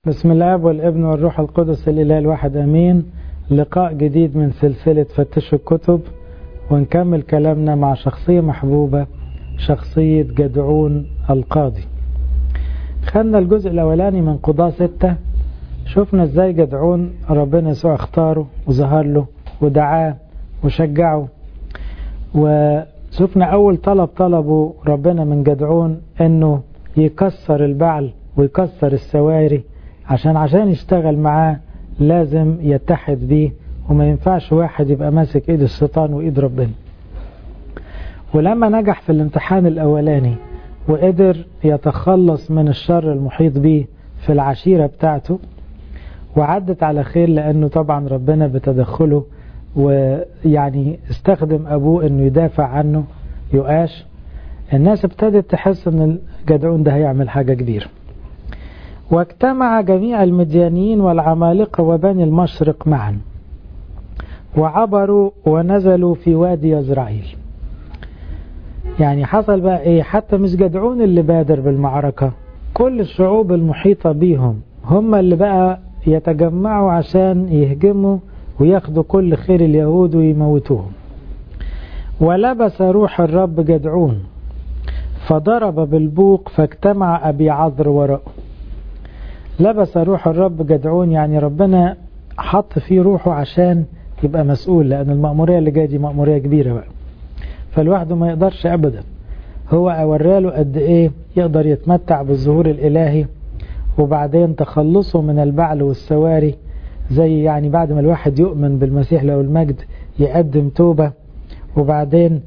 بسم الله والابن والروح القدس الإله الواحد أمين لقاء جديد من سلسلة فتشوا الكتب ونكمل كلامنا مع شخصية محبوبة شخصية جدعون القاضي خدنا الجزء الأولاني من قضاء ستة شفنا ازاي جدعون ربنا يسوع اختاره وظهر له ودعاه وشجعه وشفنا أول طلب طلبه ربنا من جدعون انه يكسر البعل ويكسر السواري عشان عشان يشتغل معاه لازم يتحد بيه وما ينفعش واحد يبقى ماسك ايد الشيطان وايد ربنا ولما نجح في الامتحان الاولاني وقدر يتخلص من الشر المحيط بيه في العشيرة بتاعته وعدت على خير لانه طبعا ربنا بتدخله ويعني استخدم ابوه انه يدافع عنه يؤاش الناس ابتدت تحس ان الجدعون ده هيعمل حاجة كبيرة واجتمع جميع المديانيين والعمالقة وبني المشرق معا وعبروا ونزلوا في وادي يزرعيل يعني حصل بقى ايه حتى مش جدعون اللي بادر بالمعركة كل الشعوب المحيطة بيهم هم اللي بقى يتجمعوا عشان يهجموا وياخدوا كل خير اليهود ويموتوهم ولبس روح الرب جدعون فضرب بالبوق فاجتمع أبي عذر وراءه لبس روح الرب جدعون يعني ربنا حط فيه روحه عشان يبقى مسؤول لأن المأمورية اللي جاية دي مأمورية كبيرة بقى فالواحد ما يقدرش أبدا هو أوراله قد إيه يقدر يتمتع بالظهور الإلهي وبعدين تخلصه من البعل والسواري زي يعني بعد ما الواحد يؤمن بالمسيح له المجد يقدم توبة وبعدين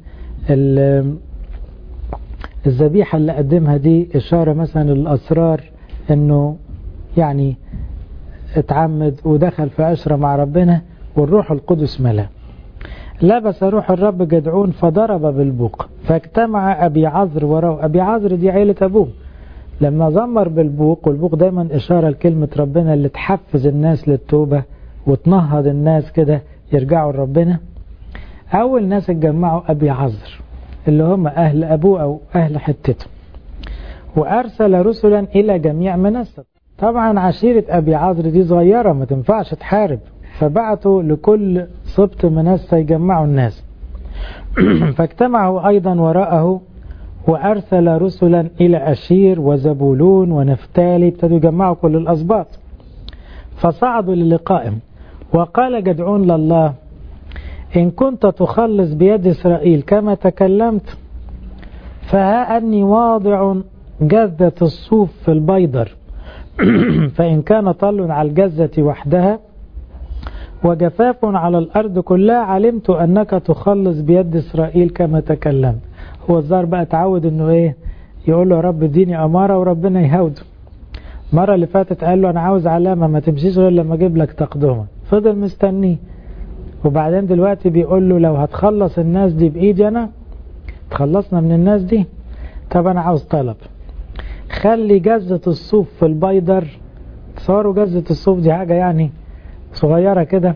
الذبيحة اللي قدمها دي إشارة مثلا للأسرار إنه يعني اتعمد ودخل في عشرة مع ربنا والروح القدس ملا لبس روح الرب جدعون فضرب بالبوق فاجتمع أبي عذر وراءه أبي عذر دي عيلة أبوه لما زمر بالبوق والبوق دايما إشارة لكلمة ربنا اللي تحفز الناس للتوبة وتنهض الناس كده يرجعوا لربنا أول ناس اتجمعوا أبي عذر اللي هم أهل أبوه أو أهل حتته وأرسل رسلا إلى جميع منسى طبعا عشيرة أبي عذر دي صغيرة ما تنفعش تحارب فبعتوا لكل سبط منسى يجمعوا الناس فاجتمعوا أيضا وراءه وأرسل رسلا إلى أشير وزبولون ونفتالي ابتدوا يجمعوا كل الأسباط فصعدوا للقائهم وقال جدعون لله إن كنت تخلص بيد إسرائيل كما تكلمت فها أني واضع جذة الصوف في البيضر فإن كان طل على الجزة وحدها وجفاف على الأرض كلها علمت أنك تخلص بيد إسرائيل كما تكلمت هو الزار بقى تعود أنه إيه يقول له يا رب اديني أمارة وربنا يهوده المرة اللي فاتت قال له أنا عاوز علامة ما تمشيش غير لما أجيب لك تقدمة فضل مستنيه وبعدين دلوقتي بيقول له لو هتخلص الناس دي بإيدي أنا تخلصنا من الناس دي طب أنا عاوز طلب خلي جزة الصوف في البيدر تصوروا جزة الصوف دي حاجة يعني صغيرة كده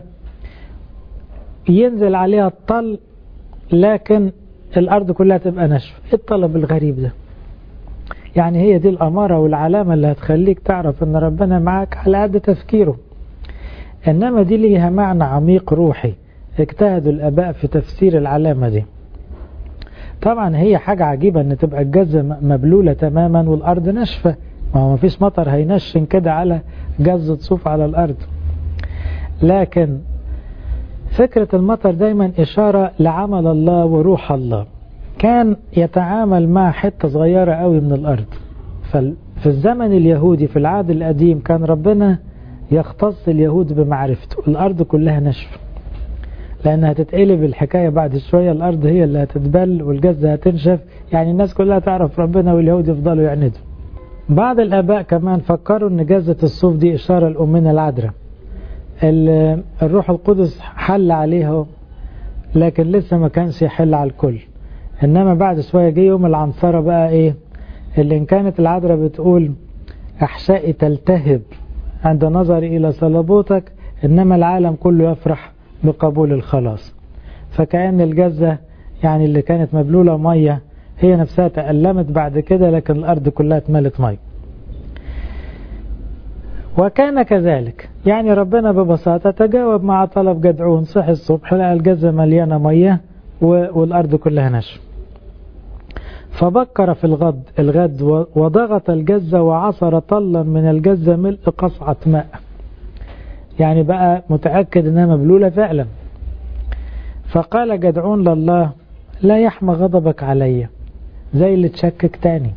ينزل عليها الطل لكن الأرض كلها تبقى ناشفة ايه الطلب الغريب ده يعني هي دي الأمارة والعلامة اللي هتخليك تعرف ان ربنا معاك على قد تفكيره إنما دي ليها معنى عميق روحي اجتهدوا الآباء في تفسير العلامة دي طبعا هي حاجة عجيبة ان تبقى الجزة مبلولة تماما والأرض ناشفة ما هو مفيش مطر هينشن كده على جزة صوف على الأرض لكن فكرة المطر دايما إشارة لعمل الله وروح الله كان يتعامل مع حتة صغيرة قوي من الأرض ففي الزمن اليهودي في العهد القديم كان ربنا يختص اليهود بمعرفته الأرض كلها نشف لأنها تتقلب الحكاية بعد شوية الأرض هي اللي هتتبل والجزة هتنشف يعني الناس كلها تعرف ربنا واليهود يفضلوا يعندوا بعض الآباء كمان فكروا أن جزة الصوف دي إشارة لأمنا العذراء الروح القدس حل عليها لكن لسه ما كانش يحل على الكل إنما بعد شوية جه يوم العنصرة بقى إيه اللي إن كانت العذراء بتقول أحشائي تلتهب عند نظري إلى صلبوتك إنما العالم كله يفرح بقبول الخلاص فكأن الجزة يعني اللي كانت مبلولة مية هي نفسها تألمت بعد كده لكن الأرض كلها اتملت مية وكان كذلك يعني ربنا ببساطة تجاوب مع طلب جدعون صحي الصبح لقى الجزة مليانة مية والأرض كلها نشف فبكر في الغد الغد وضغط الجزة وعصر طلا من الجزة ملء قصعة ماء يعني بقى متأكد انها مبلولة فعلا فقال جدعون لله لا يحمى غضبك علي زي اللي تشكك تاني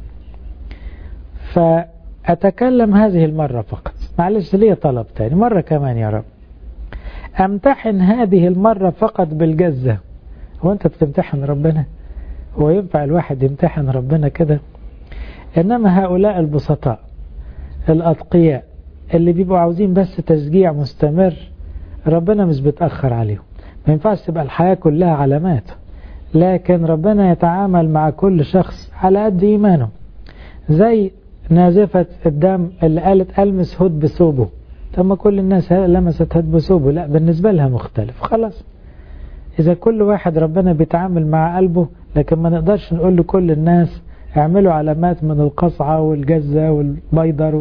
فأتكلم هذه المرة فقط معلش ليه طلب تاني مرة كمان يا رب أمتحن هذه المرة فقط بالجزة هو أنت بتمتحن ربنا هو ينفع الواحد يمتحن ربنا كده إنما هؤلاء البسطاء الأتقياء اللي بيبقوا عاوزين بس تشجيع مستمر ربنا مش بيتأخر عليهم ما ينفعش تبقى الحياة كلها علامات لكن ربنا يتعامل مع كل شخص على قد إيمانه زي نازفة الدم اللي قالت ألمس هد بثوبه طب ما كل الناس لمست هد بثوبه لا بالنسبة لها مختلف خلاص إذا كل واحد ربنا بيتعامل مع قلبه لكن ما نقدرش نقول لكل الناس اعملوا علامات من القصعة والجزة والبيضر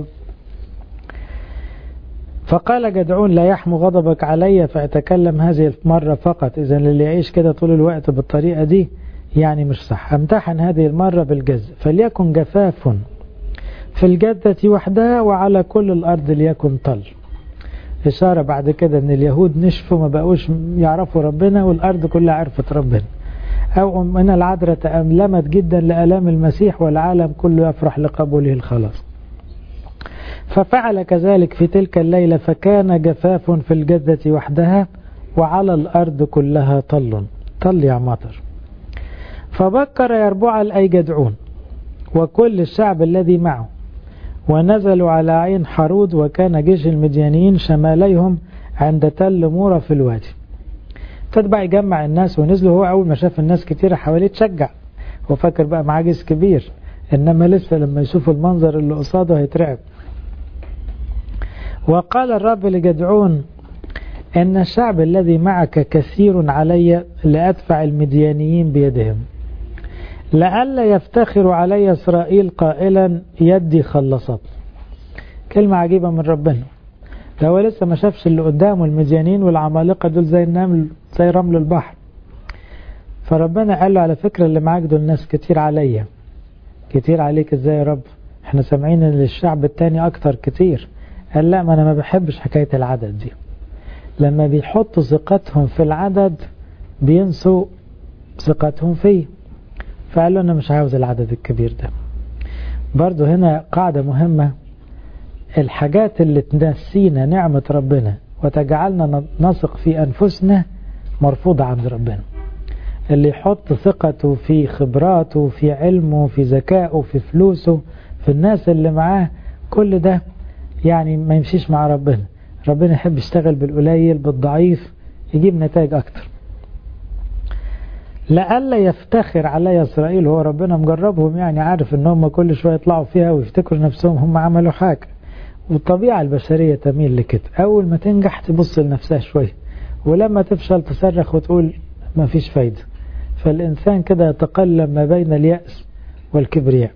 فقال جدعون لا يحمو غضبك علي فأتكلم هذه المرة فقط إذا اللي يعيش كده طول الوقت بالطريقة دي يعني مش صح امتحن هذه المرة بالجز فليكن جفاف في الجدة وحدها وعلى كل الأرض ليكن طل إشارة بعد كده أن اليهود نشفوا ما بقوش يعرفوا ربنا والأرض كلها عرفت ربنا أو من العذراء تألمت جدا لألام المسيح والعالم كله يفرح لقبوله الخلاص ففعل كذلك في تلك الليلة فكان جفاف في الجدة وحدها وعلى الأرض كلها طل طل يا مطر فبكر يربع أي جدعون وكل الشعب الذي معه ونزلوا على عين حرود وكان جيش المديانيين شماليهم عند تل مورة في الوادي تتبع يجمع الناس ونزلوا هو أول ما شاف الناس كتيرة حواليه تشجع هو فاكر بقى معاه جيش كبير إنما لسه لما يشوف المنظر اللي قصاده هيترعب وقال الرب لجدعون إن الشعب الذي معك كثير علي لأدفع المديانيين بيدهم لئلا يفتخر علي إسرائيل قائلا يدي خلصت كلمة عجيبة من ربنا ده هو لسه ما شافش اللي قدامه المديانين والعمالقة دول زي النمل زي رمل البحر فربنا قال له على فكرة اللي معاك دول ناس كتير عليا كتير عليك ازاي يا رب احنا سامعين ان الشعب التاني اكتر كتير قال لا ما انا ما بحبش حكاية العدد دي لما بيحطوا ثقتهم في العدد بينسوا ثقتهم فيه فقال له انا مش عاوز العدد الكبير ده برضو هنا قاعدة مهمة الحاجات اللي تنسينا نعمة ربنا وتجعلنا نثق في أنفسنا مرفوضة عند ربنا اللي يحط ثقته في خبراته في علمه في ذكائه في فلوسه في الناس اللي معاه كل ده يعني ما يمشيش مع ربنا ربنا يحب يشتغل بالقليل بالضعيف يجيب نتائج أكتر لألا يفتخر علي إسرائيل هو ربنا مجربهم يعني عارف ان هم كل شوية يطلعوا فيها ويفتكروا نفسهم هم عملوا حاجة والطبيعة البشرية تميل لكده أول ما تنجح تبص لنفسها شوية ولما تفشل تصرخ وتقول ما فيش فايدة فالإنسان كده يتقلب ما بين اليأس والكبرياء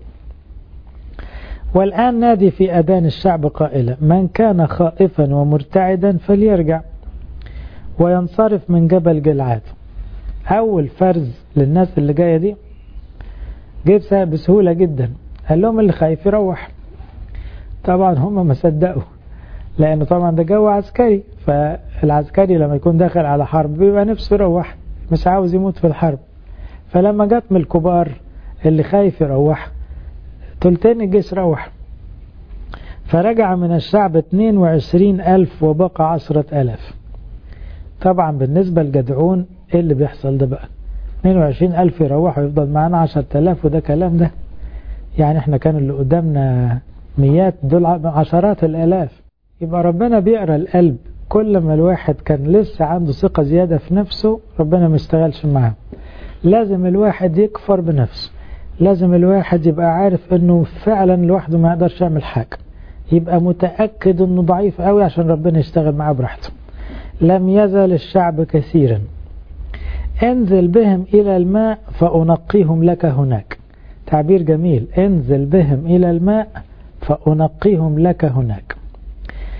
والآن نادي في أذان الشعب قائلا من كان خائفا ومرتعدا فليرجع وينصرف من جبل جلعاد أول فرز للناس اللي جاية دي جيب بسهولة جدا قال لهم اللي خايف يروح طبعا هم ما صدقوا لأنه طبعا ده جو عسكري فالعسكري لما يكون داخل على حرب بيبقى نفسه يروح مش عاوز يموت في الحرب فلما جت من الكبار اللي خايف يروح تلتين الجيش روح فرجع من الشعب 22 ألف وبقى عشرة ألاف طبعا بالنسبة لجدعون ايه اللي بيحصل ده بقى 22 ألف يروحوا يفضل معانا 10000 وده كلام ده يعني احنا كان اللي قدامنا ميات دول عشرات الآلاف يبقى ربنا بيقرأ القلب كل ما الواحد كان لسه عنده ثقة زيادة في نفسه ربنا ما يشتغلش معاه لازم الواحد يكفر بنفسه لازم الواحد يبقى عارف انه فعلا لوحده ما يقدرش يعمل حاجة يبقى متأكد انه ضعيف قوي عشان ربنا يشتغل معاه براحته لم يزل الشعب كثيرا انزل بهم إلى الماء فأنقيهم لك هناك تعبير جميل انزل بهم إلى الماء فأنقيهم لك هناك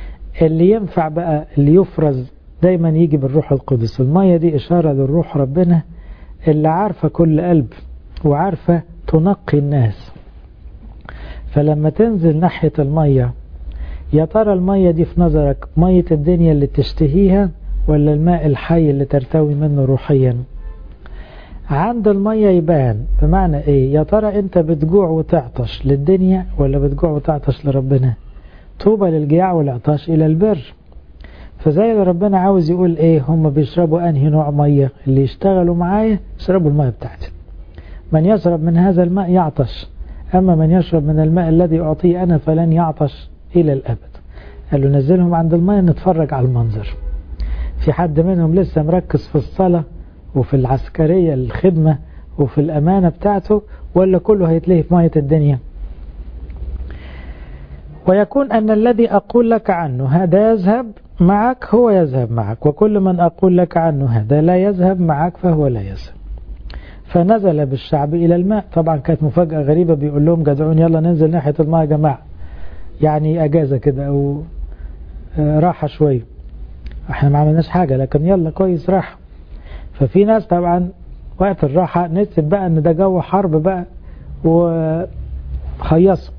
اللي ينفع بقى اللي يفرز دايما يجي بالروح القدس المية دي إشارة للروح ربنا اللي عارفة كل قلب وعارفة تنقي الناس فلما تنزل ناحية المية يا ترى المية دي في نظرك مية الدنيا اللي تشتهيها ولا الماء الحي اللي ترتوي منه روحيا عند المية يبان بمعنى ايه يا ترى انت بتجوع وتعطش للدنيا ولا بتجوع وتعطش لربنا طوبى للجياع والعطاش الى البر فزي اللي ربنا عاوز يقول ايه هم بيشربوا انهي نوع مية اللي يشتغلوا معايا يشربوا المية بتاعتي من يشرب من هذا الماء يعطش اما من يشرب من الماء الذي اعطيه انا فلن يعطش الى الابد قال له نزلهم عند المية نتفرج على المنظر في حد منهم لسه مركز في الصلاة وفي العسكرية الخدمة وفي الأمانة بتاعته ولا كله هيتلهي في مية الدنيا ويكون أن الذي أقول لك عنه هذا يذهب معك هو يذهب معك وكل من أقول لك عنه هذا لا يذهب معك فهو لا يذهب فنزل بالشعب إلى الماء طبعا كانت مفاجأة غريبة بيقول لهم جدعون يلا ننزل ناحية الماء يا جماعة يعني أجازة كده أو راحة شوية احنا ما عملناش حاجة لكن يلا كويس راحة ففي ناس طبعا وقت الراحة نسيت بقى ان ده جو حرب بقى وخيصوا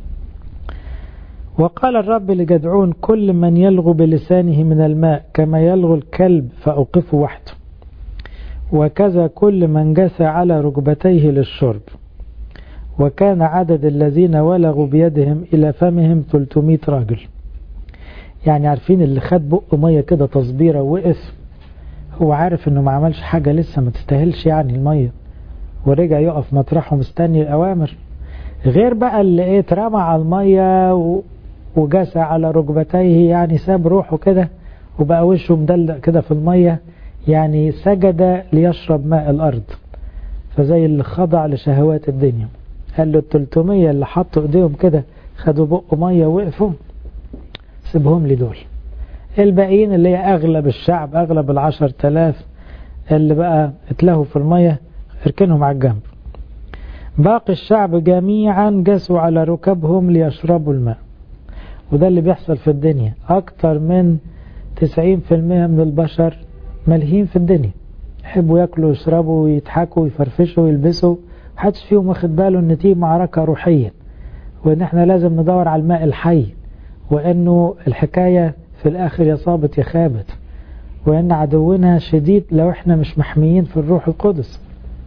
وقال الرب لجدعون كل من يلغو بلسانه من الماء كما يلغو الكلب فأوقفه وحده وكذا كل من جثى على ركبتيه للشرب وكان عدد الذين ولغوا بيدهم إلى فمهم 300 راجل يعني عارفين اللي خد بق مية كده تصبيرة وقف هو عارف انه ما عملش حاجة لسه ما تستاهلش يعني المية ورجع يقف مطرحه مستني الأوامر غير بقى اللي ايه اترمى على المية وجسى على ركبتيه يعني ساب روحه كده وبقى وشه مدلق كده في المية يعني سجد ليشرب ماء الأرض فزي اللي خضع لشهوات الدنيا قال له التلتمية اللي حطوا ايديهم كده خدوا بق مية وقفوا سيبهم لي دول الباقيين اللي هي أغلب الشعب أغلب العشر تلاف اللي بقى اتلهوا في المية اركنهم على الجنب باقي الشعب جميعا جسوا على ركبهم ليشربوا الماء وده اللي بيحصل في الدنيا أكتر من 90% من البشر ملهين في الدنيا يحبوا ياكلوا ويشربوا ويضحكوا ويفرفشوا ويلبسوا محدش فيهم واخد باله ان دي معركة روحية وان احنا لازم ندور على الماء الحي وانه الحكاية في الاخر يا صابت يا خابت وان عدونا شديد لو احنا مش محميين في الروح القدس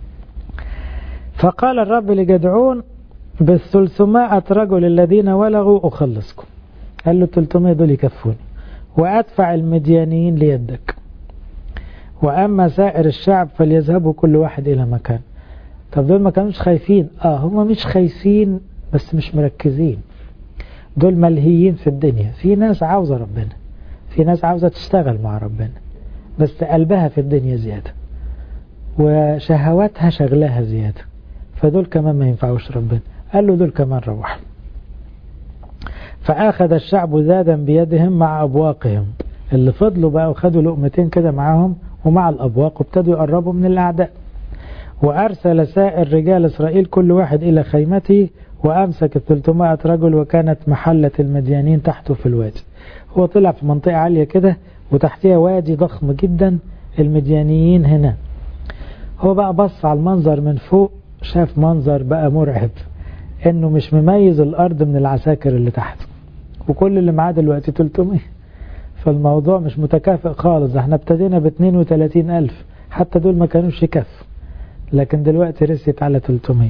فقال الرب لجدعون بالثلثمائة رجل الذين ولغوا أخلصكم قال له 300 دول يكفوني وأدفع المديانيين ليدك وأما سائر الشعب فليذهبوا كل واحد إلى مكان طب دول ما كانوش خايفين آه هم مش خايفين بس مش مركزين دول ملهيين في الدنيا في ناس عاوزة ربنا في ناس عاوزة تشتغل مع ربنا بس قلبها في الدنيا زيادة وشهواتها شغلها زيادة فدول كمان ما ينفعوش ربنا قال له دول كمان روح فأخذ الشعب زادا بيدهم مع أبواقهم اللي فضلوا بقى وخدوا لقمتين كده معاهم ومع الأبواق وابتدوا يقربوا من الأعداء وأرسل سائر رجال إسرائيل كل واحد إلى خيمته وأمسك الثلثمائة رجل وكانت محلة المديانين تحته في الوادي هو طلع في منطقة عالية كده وتحتها وادي ضخم جدا المديانيين هنا هو بقى بص على المنظر من فوق شاف منظر بقى مرعب انه مش مميز الارض من العساكر اللي تحت وكل اللي معاه دلوقتي 300 فالموضوع مش متكافئ خالص احنا ابتدينا ب 32 الف حتى دول ما كانوش يكفوا لكن دلوقتي رست على 300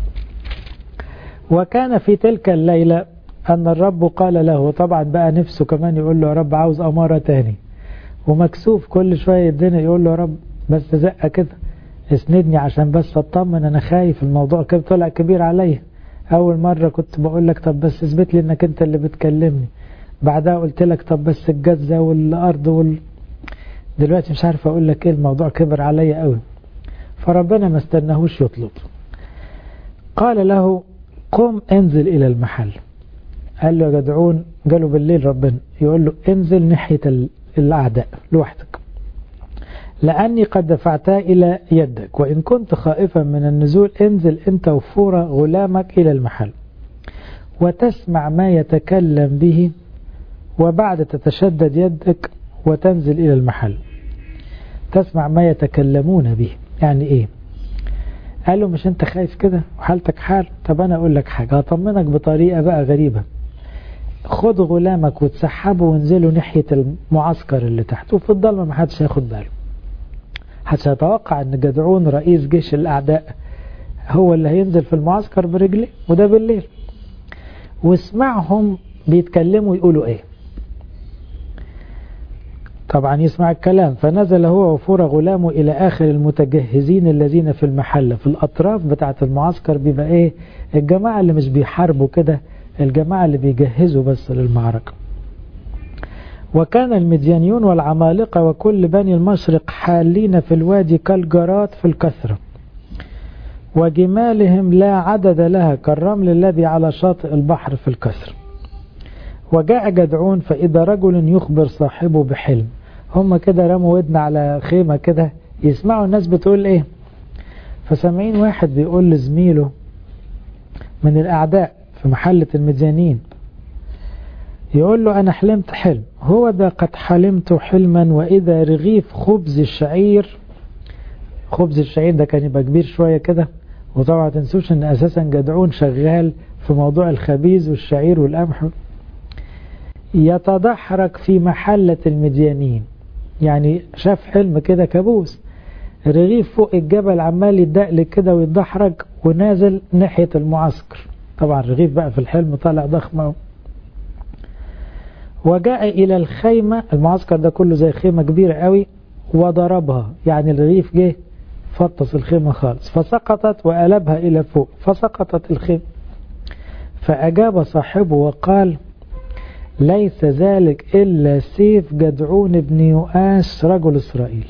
وكان في تلك الليلة أن الرب قال له طبعا بقى نفسه كمان يقول له يا رب عاوز أمارة تاني ومكسوف كل شوية الدنيا يقول له يا رب بس زقة كده اسندني عشان بس اطمن انا خايف الموضوع كده طلع كبير عليا اول مرة كنت بقول لك طب بس اثبت لي انك انت اللي بتكلمني بعدها قلت لك طب بس الجزة والارض وال... دلوقتي مش عارف اقول لك ايه الموضوع كبر عليا قوي فربنا ما استناهوش يطلب قال له قم انزل الى المحل قال له يا جدعون قالوا بالليل ربنا يقول له انزل ناحية الاعداء لوحدك لأني قد دفعتها إلى يدك وإن كنت خائفا من النزول انزل أنت وفور غلامك إلى المحل وتسمع ما يتكلم به وبعد تتشدد يدك وتنزل إلى المحل تسمع ما يتكلمون به يعني إيه قال له مش انت خايف كده وحالتك حال طب انا اقول لك حاجة هطمنك بطريقة بقى غريبة خد غلامك وتسحبه وانزلوا ناحية المعسكر اللي تحت وفي الضلمة ما حدش هياخد باله حدش هيتوقع ان جدعون رئيس جيش الاعداء هو اللي هينزل في المعسكر برجليه وده بالليل واسمعهم بيتكلموا يقولوا ايه طبعا يسمع الكلام فنزل هو وفور غلامه إلى آخر المتجهزين الذين في المحلة في الأطراف بتاعة المعسكر بيبقى إيه الجماعة اللي مش بيحاربوا كده الجماعة اللي بيجهزوا بس للمعركة وكان المديانيون والعمالقة وكل بني المشرق حالين في الوادي كالجراد في الكثرة وجمالهم لا عدد لها كالرمل الذي على شاطئ البحر في الكثرة وجاء جدعون فإذا رجل يخبر صاحبه بحلم هم كده رموا ودن على خيمة كده يسمعوا الناس بتقول ايه فسامعين واحد بيقول لزميله من الأعداء في محلة المديانين يقول له أنا حلمت حلم هو ده قد حلمت حلما وإذا رغيف خبز الشعير خبز الشعير ده كان يبقى كبير شوية كده وطبعا تنسوش ان اساسا جدعون شغال في موضوع الخبيز والشعير والقمح يتدحرج في محلة المديانين يعني شاف حلم كده كابوس رغيف فوق الجبل عمال يدقلق كده ويتدحرج ونازل ناحية المعسكر طبعا الرغيف بقى في الحلم طالع ضخم وجاء إلى الخيمة المعسكر ده كله زي خيمة كبيرة قوي وضربها يعني الرغيف جه فطس الخيمة خالص فسقطت وقلبها إلى فوق فسقطت الخيمة فأجاب صاحبه وقال ليس ذلك إلا سيف جدعون بن يؤاس رجل إسرائيل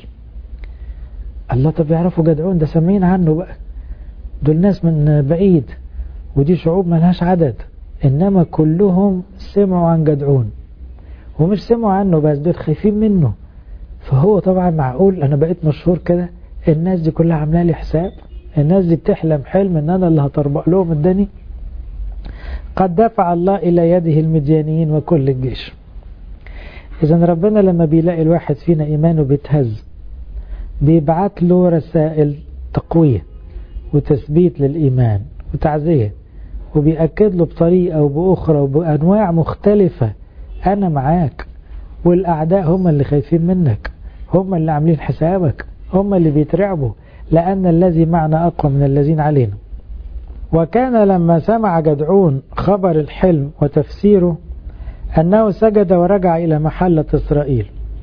الله طب يعرفوا جدعون ده سامعين عنه بقى دول ناس من بعيد ودي شعوب ملهاش عدد إنما كلهم سمعوا عن جدعون ومش سمعوا عنه بس دول خايفين منه فهو طبعا معقول أنا بقيت مشهور كده الناس دي كلها عامله لي حساب الناس دي بتحلم حلم ان انا اللي هطربق لهم الدني قد دفع الله الى يده المديانيين وكل الجيش اذا ربنا لما بيلاقي الواحد فينا ايمانه بيتهز بيبعت له رسائل تقوية وتثبيت للإيمان وتعزية وبيأكد له بطريقة وبأخرى وبأنواع مختلفة أنا معاك والأعداء هم اللي خايفين منك هم اللي عاملين حسابك هم اللي بيترعبوا لأن الذي معنا أقوى من الذين علينا وكان لما سمع جدعون خبر الحلم وتفسيره أنه سجد ورجع إلى محلة إسرائيل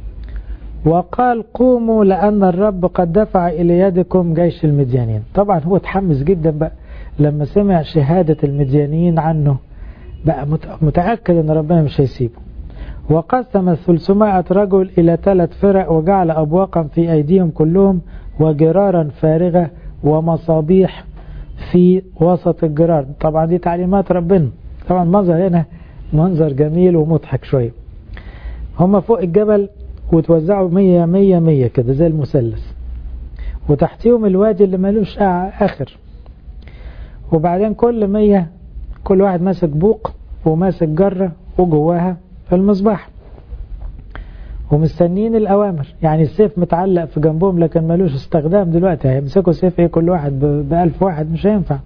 وقال قوموا لأن الرب قد دفع إلى يدكم جيش المديانين طبعا هو تحمس جدا بقى لما سمع شهادة المديانيين عنه بقى متأكد أن ربنا مش هيسيبه وقسم الثلثمائة رجل إلى ثلاث فرق وجعل أبواقا في أيديهم كلهم وجرارا فارغة ومصابيح في وسط الجرار طبعا دي تعليمات ربنا طبعا منظر هنا منظر جميل ومضحك شوية هم فوق الجبل وتوزعوا مية مية مية كده زي المثلث وتحتيهم الوادي اللي ملوش آخر وبعدين كل مية كل واحد ماسك بوق وماسك جرة وجواها المصباح ومستنين الأوامر يعني السيف متعلق في جنبهم لكن ملوش استخدام دلوقتي هيمسكوا سيف ايه كل واحد بألف واحد مش هينفع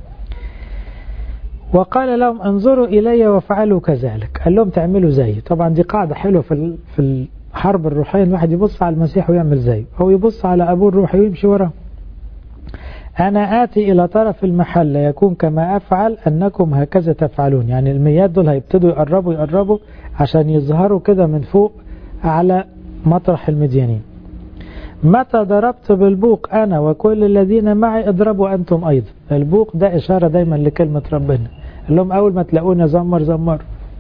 وقال لهم انظروا إلي وافعلوا كذلك قال لهم تعملوا زي طبعا دي قاعدة حلوة في في الحرب الروحية الواحد يبص على المسيح ويعمل زيه أو يبص على أبوه الروحي ويمشي وراه أنا آتي إلى طرف المحل يكون كما أفعل أنكم هكذا تفعلون يعني الميات دول هيبتدوا يقربوا يقربوا عشان يظهروا كده من فوق على مطرح المديانين متى ضربت بالبوق أنا وكل الذين معي اضربوا أنتم أيضا البوق ده إشارة دايما لكلمة ربنا قال لهم أول ما تلاقوني زمر زمر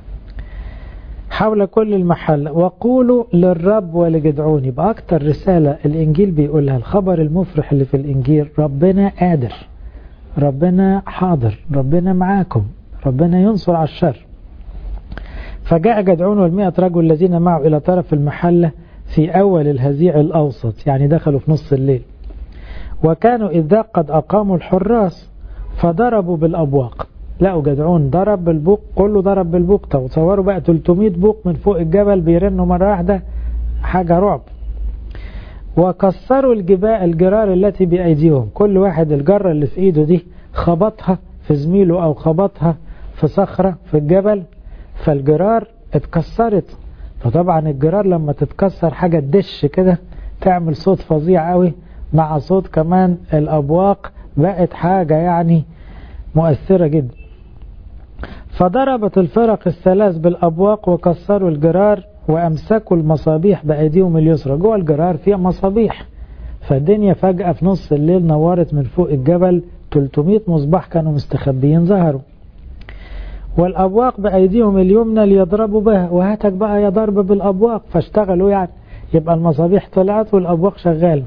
حول كل المحل وقولوا للرب ولجدعون يبقى أكتر رسالة الإنجيل بيقولها الخبر المفرح اللي في الإنجيل ربنا قادر ربنا حاضر ربنا معاكم ربنا ينصر على الشر فجاء جدعون والمئة رجل الذين معه إلى طرف المحلة في أول الهزيع الأوسط يعني دخلوا في نص الليل وكانوا إذا قد أقاموا الحراس فضربوا بالأبواق لقوا جدعون ضرب بالبوق كله ضرب بالبوق تصوروا بقى 300 بوق من فوق الجبل بيرنوا مرة واحدة حاجة رعب وكسروا الجبال الجرار التي بأيديهم كل واحد الجرة اللي في ايده دي خبطها في زميله او خبطها في صخرة في الجبل فالجرار اتكسرت فطبعا الجرار لما تتكسر حاجة تدش كده تعمل صوت فظيع قوي مع صوت كمان الأبواق بقت حاجة يعني مؤثرة جدا فضربت الفرق الثلاث بالأبواق وكسروا الجرار وأمسكوا المصابيح بأيديهم اليسرى جوه الجرار فيها مصابيح فالدنيا فجأة في نص الليل نورت من فوق الجبل 300 مصباح كانوا مستخبيين ظهروا والأبواق بأيديهم اليمنى ليضربوا بها وهاتك بقى يا ضرب بالأبواق فاشتغلوا يعني يبقى المصابيح طلعت والأبواق شغالة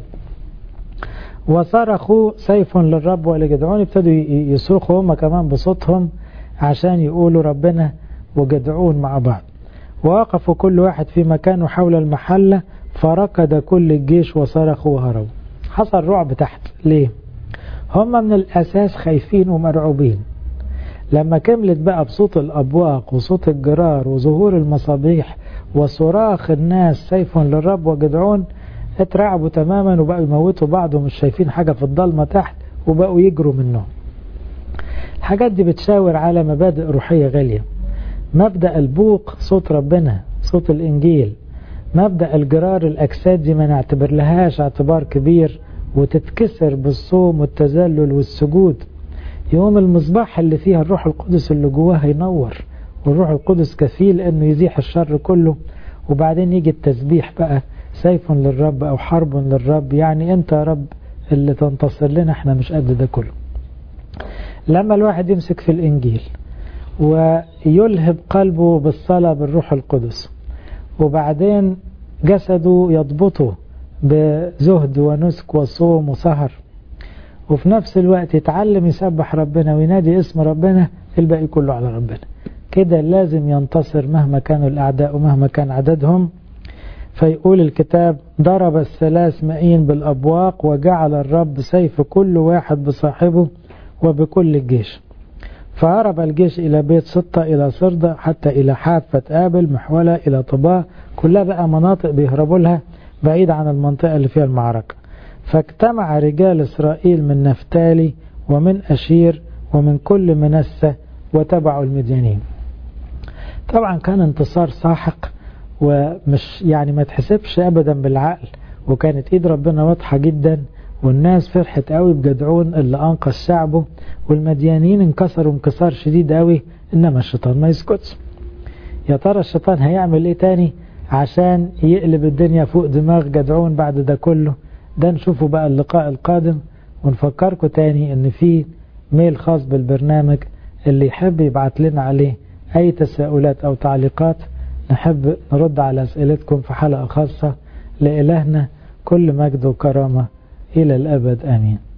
وصرخوا سيف للرب ولجدعون ابتدوا يصرخوا هم كمان بصوتهم عشان يقولوا ربنا وجدعون مع بعض ووقفوا كل واحد في مكانه حول المحلة فركض كل الجيش وصرخوا وهربوا حصل رعب تحت ليه هم من الأساس خايفين ومرعوبين لما كملت بقى بصوت الأبواق وصوت الجرار وظهور المصابيح وصراخ الناس سيف للرب وجدعون اترعبوا تماما وبقوا يموتوا بعض ومش شايفين حاجة في الضلمة تحت وبقوا يجروا منهم الحاجات دي بتشاور على مبادئ روحية غالية مبدأ البوق صوت ربنا صوت الإنجيل مبدأ الجرار الأجساد دي ما نعتبر لهاش اعتبار كبير وتتكسر بالصوم والتذلل والسجود يوم المصباح اللي فيها الروح القدس اللي جواه ينور والروح القدس كفيل انه يزيح الشر كله وبعدين يجي التسبيح بقى سيف للرب او حرب للرب يعني انت يا رب اللي تنتصر لنا احنا مش قد ده كله لما الواحد يمسك في الانجيل ويلهب قلبه بالصلاة بالروح القدس وبعدين جسده يضبطه بزهد ونسك وصوم وسهر وفي نفس الوقت يتعلم يسبح ربنا وينادي اسم ربنا الباقي كله على ربنا كده لازم ينتصر مهما كانوا الأعداء ومهما كان عددهم فيقول الكتاب ضرب الثلاث مئين بالأبواق وجعل الرب سيف كل واحد بصاحبه وبكل الجيش فهرب الجيش إلى بيت ستة إلى صردة حتى إلى حافة آبل محولة إلى طباء كلها بقى مناطق بيهربوا لها بعيد عن المنطقة اللي فيها المعركة فاجتمع رجال إسرائيل من نفتالي ومن أشير ومن كل منسة وتبعوا المديانين طبعا كان انتصار ساحق ومش يعني ما تحسبش أبدا بالعقل وكانت إيد ربنا واضحة جدا والناس فرحت قوي بجدعون اللي أنقذ شعبه والمديانين انكسروا انكسار شديد قوي إنما الشيطان ما يسكتش يا ترى الشيطان هيعمل إيه تاني عشان يقلب الدنيا فوق دماغ جدعون بعد ده كله ده نشوفه بقى اللقاء القادم ونفكركم تاني ان في ميل خاص بالبرنامج اللي يحب يبعت لنا عليه اي تساؤلات او تعليقات نحب نرد على اسئلتكم في حلقة خاصة لإلهنا كل مجد وكرامة إلى الأبد آمين